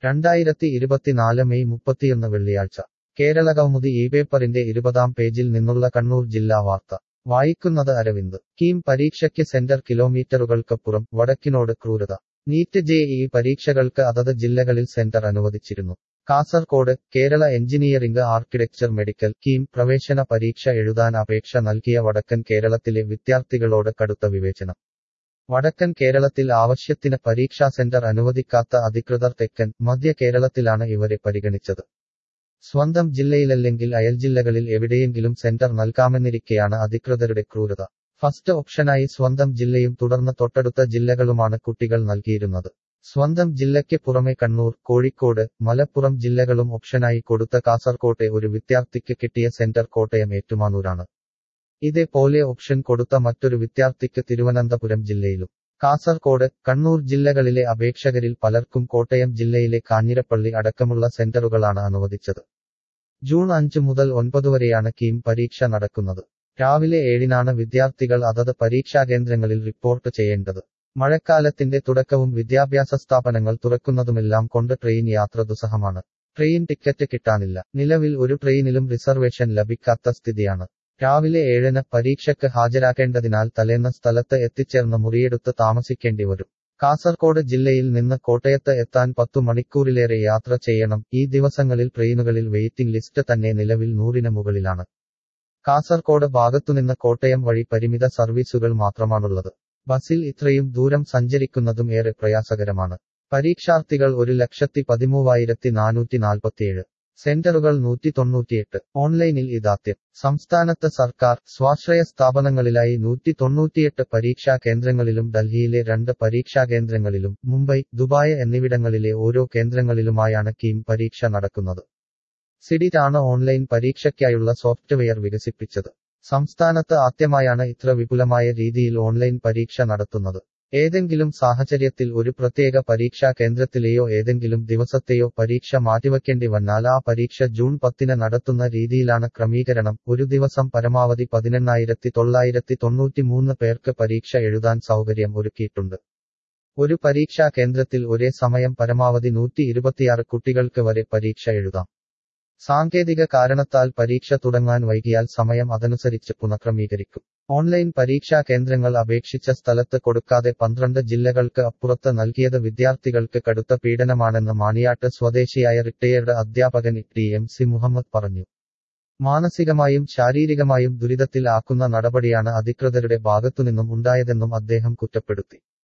രണ്ടായിരത്തി ഇരുപത്തിനാല് മെയ് മുപ്പത്തിയൊന്ന് വെള്ളിയാഴ്ച കേരള കൗമുദി ഈ പേപ്പറിന്റെ ഇരുപതാം പേജിൽ നിന്നുള്ള കണ്ണൂർ ജില്ലാ വാർത്ത വായിക്കുന്നത് അരവിന്ദ് കീം പരീക്ഷയ്ക്ക് സെന്റർ കിലോമീറ്ററുകൾക്കപ്പുറം വടക്കിനോട് ക്രൂരത നീറ്റ് ജെ ഇ പരീക്ഷകൾക്ക് അതത് ജില്ലകളിൽ സെന്റർ അനുവദിച്ചിരുന്നു Kasaragod Kerala engineering architecture medical KEAM പ്രവേശന പരീക്ഷ എഴുതാൻ അപേക്ഷ നൽകിയ വടക്കൻ കേരളത്തിലെ വിദ്യാർത്ഥികളോട് കടുത്ത വിവേചനം വടക്കൻ കേരളത്തിൽ ആവശ്യത്തിന് പരീക്ഷാ സെന്റർ അനുവദിക്കാത്ത അധികൃതർ തെക്കൻ മധ്യ കേരളത്തിലാണ് ഇവരെ പരിഗണിച്ചത് സ്വന്തം ജില്ലയിലല്ലെങ്കിൽ അയൽജില്ലകളിൽ എവിടെയെങ്കിലും സെന്റർ നൽകാമെന്നിരിക്കെയാണ് അധികൃതരുടെ ക്രൂരത ഫസ്റ്റ് ഓപ്ഷനായി സ്വന്തം ജില്ലയും തുടർന്ന് തൊട്ടടുത്ത ജില്ലകളുമാണ് കുട്ടികൾ നൽകിയിരുന്നത് സ്വന്തം ജില്ലയ്ക്ക് പുറമെ കണ്ണൂർ കോഴിക്കോട് മലപ്പുറം ജില്ലകളും ഓപ്ഷനായി കൊടുത്ത കാസർകോട്ടെ ഒരു വിദ്യാർത്ഥിക്ക് കിട്ടിയ സെന്റർ കോട്ടയം ഏറ്റുമാനൂരാണ് ഇതേപോലെ ഓപ്ഷൻ കൊടുത്ത മറ്റൊരു വിദ്യാർത്ഥിക്ക് തിരുവനന്തപുരം ജില്ലയിലും കാസർകോട് കണ്ണൂർ ജില്ലകളിലെ അപേക്ഷകരിൽ പലർക്കും കോട്ടയം ജില്ലയിലെ കാഞ്ഞിരപ്പള്ളി അടക്കമുള്ള സെന്ററുകളാണ് അനുവദിച്ചത് ജൂൺ അഞ്ച് മുതൽ ഒൻപത് വരെയാണ് കീം പരീക്ഷ നടക്കുന്നത് രാവിലെ ഏഴിനാണ് വിദ്യാർത്ഥികൾ അതത് പരീക്ഷാകേന്ദ്രങ്ങളിൽ റിപ്പോർട്ട് ചെയ്യേണ്ടത് മഴക്കാലത്തിന്റെ തുടക്കവും വിദ്യാഭ്യാസ സ്ഥാപനങ്ങൾ തുറക്കുന്നതുമെല്ലാം കൊണ്ട് ട്രെയിൻ യാത്ര ദുസ്സഹമാണ് ട്രെയിൻ ടിക്കറ്റ് കിട്ടാനില്ല നിലവിൽ ഒരു ട്രെയിനിലും റിസർവേഷൻ ലഭിക്കാത്ത സ്ഥിതിയാണ് രാവിലെ ഏഴിന് പരീക്ഷയ്ക്ക് ഹാജരാക്കേണ്ടതിനാൽ തലേന്ന് സ്ഥലത്ത് എത്തിച്ചേർന്ന് മുറിയെടുത്ത് താമസിക്കേണ്ടി വരും കാസർകോട് ജില്ലയിൽ നിന്ന് കോട്ടയത്ത് എത്താൻ പത്തു മണിക്കൂറിലേറെ യാത്ര ചെയ്യണം ഈ ദിവസങ്ങളിൽ ട്രെയിനുകളിൽ വെയിറ്റിംഗ് ലിസ്റ്റ് തന്നെ നിലവിൽ നൂറിന് മുകളിലാണ് കാസർകോട് ഭാഗത്തുനിന്ന് കോട്ടയം വഴി പരിമിത സർവീസുകൾ മാത്രമാണുള്ളത് ബസിൽ ഇത്രയും ദൂരം സഞ്ചരിക്കുന്നതും ഏറെ പ്രയാസകരമാണ് പരീക്ഷാർത്ഥികൾ ഒരു ലക്ഷത്തി പതിമൂവായിരത്തി നാനൂറ്റി നാൽപ്പത്തിയേഴ് സെന്ററുകൾ നൂറ്റി തൊണ്ണൂറ്റിയെട്ട് ഓൺലൈനിൽ ഇതാദ്യം സംസ്ഥാനത്ത് സർക്കാർ സ്വാശ്രയ സ്ഥാപനങ്ങളിലായി നൂറ്റി തൊണ്ണൂറ്റിയെട്ട് പരീക്ഷാ കേന്ദ്രങ്ങളിലും ഡൽഹിയിലെ രണ്ട് പരീക്ഷാ കേന്ദ്രങ്ങളിലും മുംബൈ ദുബായ് എന്നിവിടങ്ങളിലെ ഓരോ കേന്ദ്രങ്ങളിലുമായാണ് കീം പരീക്ഷ നടക്കുന്നത് സിഡിറ്റാണ് ഓൺലൈൻ പരീക്ഷയ്ക്കായുള്ള സോഫ്റ്റ്വെയർ വികസിപ്പിച്ചത് സംസ്ഥാനത്ത് ആദ്യമായാണ് ഇത്ര വിപുലമായ രീതിയിൽ ഓൺലൈൻ പരീക്ഷ നടത്തുന്നത് ഏതെങ്കിലും സാഹചര്യത്തിൽ ഒരു പ്രത്യേക പരീക്ഷാ കേന്ദ്രത്തിലെയോ ഏതെങ്കിലും ദിവസത്തെയോ പരീക്ഷ മാറ്റിവെക്കേണ്ടി വന്നാൽ ആ പരീക്ഷ ജൂൺ പത്തിന് നടത്തുന്ന രീതിയിലാണ് ക്രമീകരണം ഒരു ദിവസം പരമാവധി പതിനെണ്ണായിരത്തി തൊള്ളായിരത്തി തൊണ്ണൂറ്റിമൂന്ന് പേർക്ക് പരീക്ഷ എഴുതാൻ സൗകര്യം ഒരുക്കിയിട്ടുണ്ട് ഒരു പരീക്ഷാ കേന്ദ്രത്തിൽ ഒരേ സമയം പരമാവധി നൂറ്റി ഇരുപത്തിയാറ് കുട്ടികൾക്ക് വരെ പരീക്ഷ എഴുതാം സാങ്കേതിക കാരണത്താൽ പരീക്ഷ തുടങ്ങാൻ വൈകിയാൽ സമയം അതനുസരിച്ച് പുനഃക്രമീകരിക്കും ഓൺലൈൻ പരീക്ഷാ കേന്ദ്രങ്ങൾ അപേക്ഷിച്ച സ്ഥലത്ത് കൊടുക്കാതെ പന്ത്രണ്ട് ജില്ലകൾക്ക് അപ്പുറത്ത് നൽകിയത് വിദ്യാർത്ഥികൾക്ക് കടുത്ത പീഡനമാണെന്ന് മാണിയാട്ട് സ്വദേശിയായ റിട്ടയേർഡ് അധ്യാപകൻ ടി എം സി മുഹമ്മദ് പറഞ്ഞു മാനസികമായും ശാരീരികമായും ദുരിതത്തിൽ ആക്കുന്ന നടപടിയാണ് അധികൃതരുടെ ഭാഗത്തുനിന്നും ഉണ്ടായതെന്നും അദ്ദേഹം കുറ്റപ്പെടുത്തി